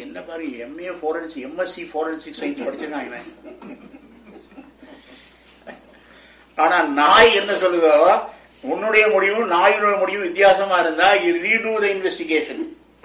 என்ன பாரு MA forensic MSc forensic science படிச்சிருக்கான் இவன் ஆனா நாய் என்ன சொல்லுதோ உன்னுடைய முடிவும் நாயினுடைய முடிவும் வித்தியாசமா இருந்தா யூ ரீடூ த இன்வெஸ்டிகேஷன்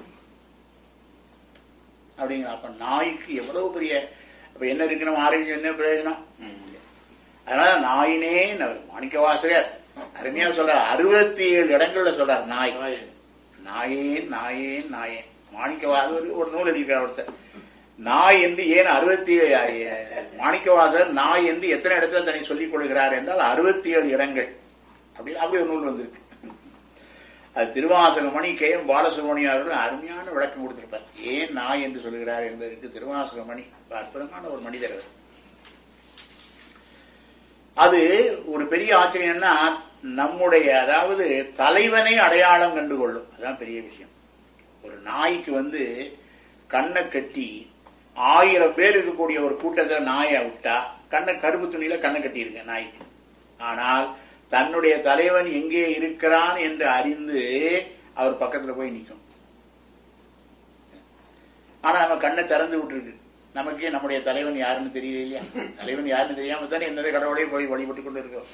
அப்படிங்கிற அப்ப நாய்க்கு எவ்வளவு பெரிய அப்ப என்ன இருக்கு நம்ம ஆரோக்கியம் என்ன பிரயோஜனம் அதனால நாயினே மாணிக்க வாசகர் அருமையா சொல்ற அறுபத்தி ஏழு இடங்கள்ல சொல்றார் நாய் நாயே நாயே நாயே மாணிக்கவாசர் ஒரு- ஒரு நூல் எழுதியிருக்கார் ஒருத்தர் நாய் என்று ஏன் அறுபத்தி மாணிக்கவாசர் நாய் என்று எத்தனை இடத்துல தன்னை சொல்லிக் கொள்கிறார் என்றால் அறுபத்தி ஏழு இடங்கள் அப்படி அப்படி ஒரு நூல் வந்திருக்கு அது திருவாசகமணி கே எம் பாலசுப்ரமணியம் அவர்கள் அருமையான விளக்கம் கொடுத்திருப்பார் ஏன் நாய் என்று சொல்லுகிறார் என்பதற்கு திருவாசகமணி அற்புதமான ஒரு மனிதர் அவர். அது ஒரு பெரிய ஆச்சரியம்னா நம்முடைய அதாவது தலைவனை அடையாளம் கண்டு கொள்ளும் அதான் பெரிய விஷயம் ஒரு நாய்க்கு வந்து கண்ணை கட்டி ஆயிரம் பேர் இருக்கக்கூடிய ஒரு கூட்டத்துல நாயை விட்டா கண்ணை கருப்பு துணியில கண்ணை கட்டியிருங்க நாய்க்கு ஆனால் தன்னுடைய தலைவன் எங்கே இருக்கிறான் என்று அறிந்து அவர் பக்கத்துல போய் நிற்கும் ஆனா நம்ம கண்ணை திறந்து விட்டுருக்கு நமக்கே நம்முடைய தலைவன் யாருன்னு தெரியல இல்லையா தலைவன் யாருன்னு தெரியாம தானே எந்த கடவுளையும் போய் வழிபட்டு கொண்டு இருக்கோம்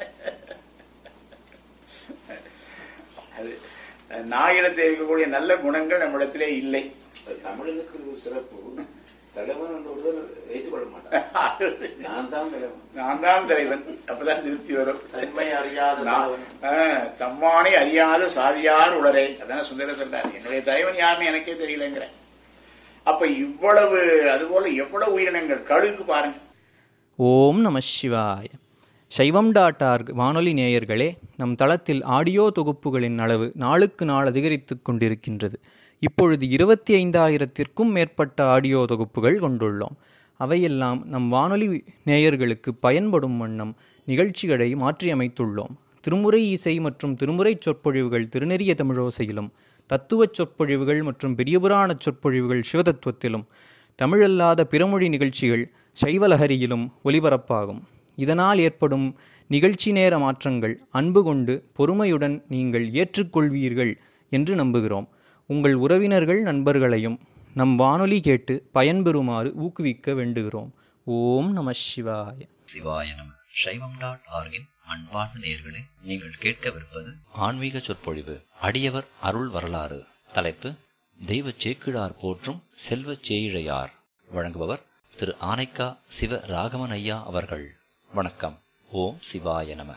அது நாயிடத்தில் இருக்கக்கூடிய நல்ல குணங்கள் நம்மிடத்திலே இல்லை தமிழனுக்கு ஒரு சிறப்பு தலைவன் என்ற ஒருவர் ஏற்றுக்கொள்ள மாட்டான் நான் தான் தலைவன் நான் தான் தலைவன் அப்பதான் திருப்தி வரும் தன்மை அறியாத நான், தலைவன் ஆ, தம்மானை அறியாத சாதியார் உளரே அதான சுந்தர சொல்றார் என்னுடைய தலைவன் யாருன்னு எனக்கே தெரியலங்கிற அப்ப இவ்வளவு அதுபோல எவ்வளவு உயிரினங்கள் கழுகு பாருங்க ஓம் நம சிவாய சைவம் டாட் ஆர்க் வானொலி நேயர்களே நம் தளத்தில் ஆடியோ தொகுப்புகளின் அளவு நாளுக்கு நாள் அதிகரித்து கொண்டிருக்கின்றது இப்பொழுது இருபத்தி ஐந்தாயிரத்திற்கும் மேற்பட்ட ஆடியோ தொகுப்புகள் கொண்டுள்ளோம் அவையெல்லாம் நம் வானொலி நேயர்களுக்கு பயன்படும் வண்ணம் நிகழ்ச்சிகளை மாற்றியமைத்துள்ளோம் திருமுறை இசை மற்றும் திருமுறை சொற்பொழிவுகள் திருநெறிய தமிழோசையிலும் தத்துவச் சொற்பொழிவுகள் மற்றும் பெரியபுராணச் சொற்பொழிவுகள் சிவதத்துவத்திலும் தமிழல்லாத பிறமொழி நிகழ்ச்சிகள் சைவலஹரியிலும் ஒலிபரப்பாகும் இதனால் ஏற்படும் நிகழ்ச்சி நேர மாற்றங்கள் அன்பு கொண்டு பொறுமையுடன் நீங்கள் ஏற்றுக்கொள்வீர்கள் என்று நம்புகிறோம் உங்கள் உறவினர்கள் நண்பர்களையும் நம் வானொலி கேட்டு பயன்பெறுமாறு ஊக்குவிக்க வேண்டுகிறோம் ஓம் நம சிவாய சிவாய நம சைவம் டாட் ஆர்கின் அன்பார்ந்த நேயர்களே நீங்கள் கேட்கவிருப்பது ஆன்மீக சொற்பொழிவு அடியவர் அருள் வரலாறு தலைப்பு தெய்வ சேக்கிழார் போற்றும் செல்வச் சேயிழையார் வழங்குபவர் திரு ஆனைக்கா சிவ ராகவன் ஐயா அவர்கள் வணக்கம் ஓம் சிவாய நம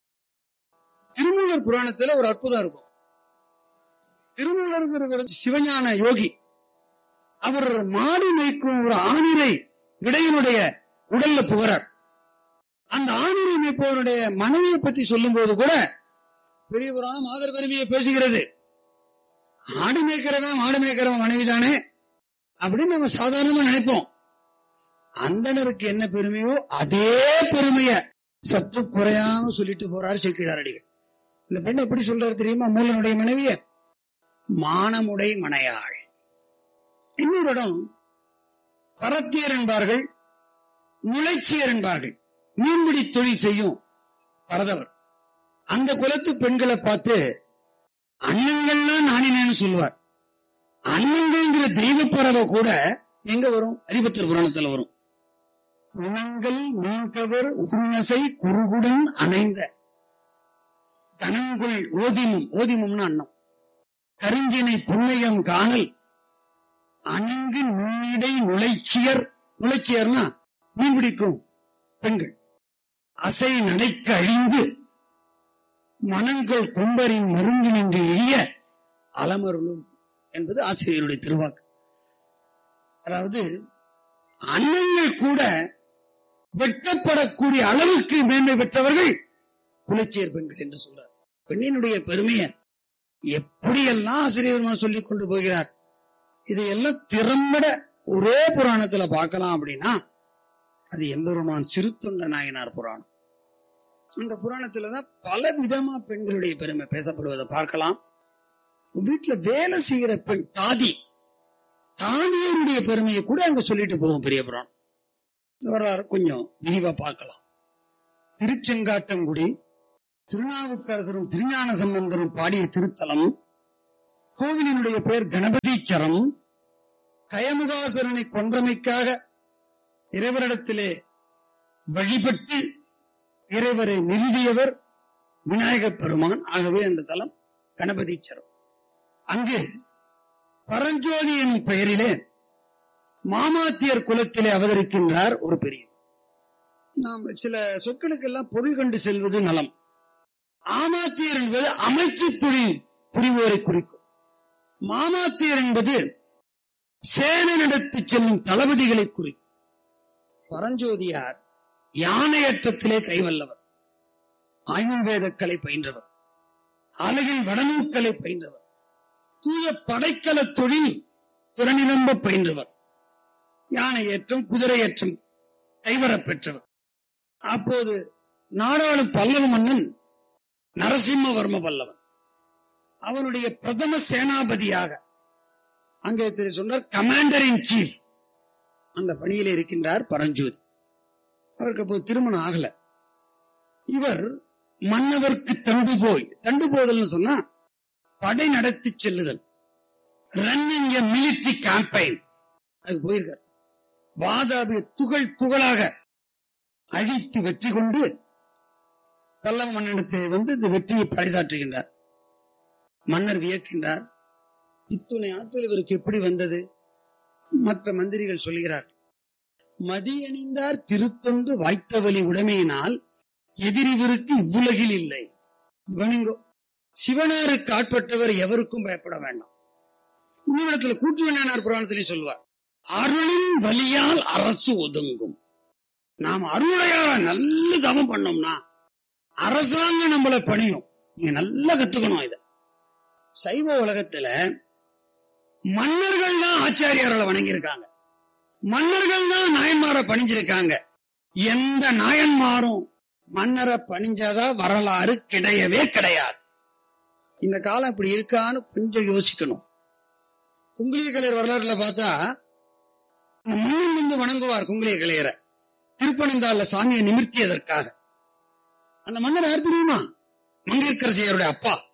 திருமூலர் புராணத்துல ஒரு அற்புதம் இருக்கும் திருமூலருங்கிற சிவஞான யோகி அவர் மாடு மேய்க்கும் ஒரு ஆணிரை இடையனுடைய உடல்ல புகறார் அந்த ஆணிரை மேய்ப்பவருடைய மனைவியை பத்தி சொல்லும் போது கூட பெரிய புராணம் ஆதர் பெருமையை பேசுகிறது ஆடு மேய்க்கிறவன் மாடு மேய்க்கிறவன் மனைவி தானே அப்படின்னு நம்ம சாதாரணமா நினைப்போம் அந்தனருக்கு என்ன பெருமையோ அதே பெருமைய சற்று குறையாம சொல்லிட்டு போறார் சேக்கிழாரடிகள் இந்த பெண் எப்படி சொல்றாரு தெரியுமா மூலனுடைய மனைவிய மானமுடை மனையாள் இன்னொரு இடம் பரத்தியர் என்பார்கள் நுழைச்சியர் என்பார்கள் மீன்பிடி தொழில் செய்யும் பரதவர் அந்த குலத்து பெண்களை பார்த்து அண்ணங்கள்லாம் நானினேன்னு சொல்லுவார் அண்ணங்கள்ங்கிற தெய்வ பறவை கூட எங்க வரும் அதிபத்தர் புராணத்துல வரும் குணங்கள் மீன்கவர் உன்னசை குறுகுடன் அணைந்த கணங்குள் ஓதிமும் ஓதிமும்னு அன்னம் கருங்கினை புண்ணியம் காணல் அணங்கு நுண்ணிடை நுழைச்சியர் நுழைச்சியர்னா மீன் பிடிக்கும் பெண்கள் அசை நடைக்கு அழிந்து மனங்கள் கும்பரின் மருங்கு நின்று எழிய அலமருளும் என்பது ஆசிரியருடைய திருவாக்கு அதாவது அன்னங்கள் கூட வெட்கப்படக்கூடிய அளவுக்கு மேன்மை பெற்றவர்கள் புலச்சியர் பெண்கள் என்று சொல்றார் பெண்ணினுடைய பெருமையை எப்படியெல்லாம் ஆசிரியர் சொல்லிக் கொண்டு போகிறார் இதையெல்லாம் திறம்பட ஒரே புராணத்துல பார்க்கலாம் அப்படின்னா அது எம்பெருமான் சிறுத்தொண்ட நாயனார் புராணம் அந்த புராணத்துலதான் பல விதமா பெண்களுடைய பெருமை பேசப்படுவதை பார்க்கலாம் வீட்டுல வேலை செய்கிற பெண் தாதி தாதியருடைய பெருமையை கூட அங்க சொல்லிட்டு போவோம் பெரிய புராணம் இந்த வரலாறு கொஞ்சம் விரிவா பார்க்கலாம் திருச்செங்காட்டங்குடி திருநாவுக்கரசரும் திருஞான சம்பந்தரும் பாடிய திருத்தலம் கோவிலினுடைய பெயர் கணபதீச்சரம் கயமுகாசுரனை கொன்றமைக்காக இறைவரிடத்திலே வழிபட்டு இறைவரை நிறுவியவர் விநாயகப் பெருமான் ஆகவே அந்த தலம் கணபதீச்சரம் அங்கு பரஞ்சோதி எனும் பெயரிலே மாமாத்தியர் குலத்திலே அவதரிக்கின்றார் ஒரு பெரியவர் நாம் சில சொற்களுக்கெல்லாம் பொருள் கண்டு செல்வது நலம் ஆமாத்தியர் என்பது அமைச்சு தொழில் புரிவோரை குறிக்கும் மாமாத்தியர் என்பது சேனை நடத்தி செல்லும் தளபதிகளை குறிக்கும் பரஞ்சோதியார் யானையற்றத்திலே கைவல்லவர் ஆயுர்வேதக்கலை பயின்றவர் அழகில் வடநூற்களை பயின்றவர் தூய படைக்கல தொழில் திறனிரம்ப பயின்றவர் யானையேற்றம் குதிரையேற்றம் கைவரப் பெற்றவர் அப்போது நாடாளும் பல்லவ மன்னன் நரசிம்மவர்ம பல்லவன் அவனுடைய பிரதம சேனாபதியாக அங்கே திரு சொன்னார் கமாண்டர் இன் சீஃப் அந்த பணியில் இருக்கின்றார் பரஞ்சோதி அவருக்கு அப்போது திருமணம் ஆகல இவர் மன்னவர்க்கு தண்டு போய் தண்டு போதல்னு சொன்னா படை நடத்தி செல்லுதல் ரன்னிங் எ மிலிட்டரி கேம்பெயின் அது போயிருக்கார் வாதாபிய துகள் துகளாக அழித்து வெற்றி கொண்டு பல்லவ மன்னனத்தை வந்து இந்த வெற்றியை பறைசாற்றுகின்றார் மன்னர் வியக்கின்றார் இத்துணை ஆற்றல் இவருக்கு எப்படி வந்தது மற்ற மந்திரிகள் சொல்கிறார் மதியணிந்தார் திருத்தொண்டு வாய்த்தவலி உடைமையினால் எதிரிவருக்கு இவ்வுலகில் இல்லை கவனிங்கோ சிவனாருக்கு ஆட்பட்டவர் எவருக்கும் பயப்பட வேண்டாம் இன்னொரு கூற்று வேண்டார் புராணத்திலே சொல்வார் அருளின் வலியால் அரசு ஒதுங்கும் நாம் அருளையார நல்ல தவம் பண்ணோம்னா அரசாங்கம் நம்மள பணியும் நீங்க நல்லா கத்துக்கணும் இத சைவ உலகத்துல மன்னர்கள் தான் ஆச்சாரியார்களை வணங்கியிருக்காங்க மன்னர்கள் தான் நாயன்மாரை பணிஞ்சிருக்காங்க எந்த நாயன்மாரும் மன்னரை பணிஞ்சாதா வரலாறு கிடையவே கிடையாது இந்த காலம் இப்படி இருக்கான்னு கொஞ்சம் யோசிக்கணும் குங்குளிய கலையர் வரலாறுல பார்த்தா இந்த மன்னன் வந்து வணங்குவார் குங்குளிய கலையரை திருப்பனந்தாள்ல சாமியை நிமிர்த்தியதற்காக அந்த மன்னர் யார் தெரியுமா மங்கையர்கரசியருடைய அப்பா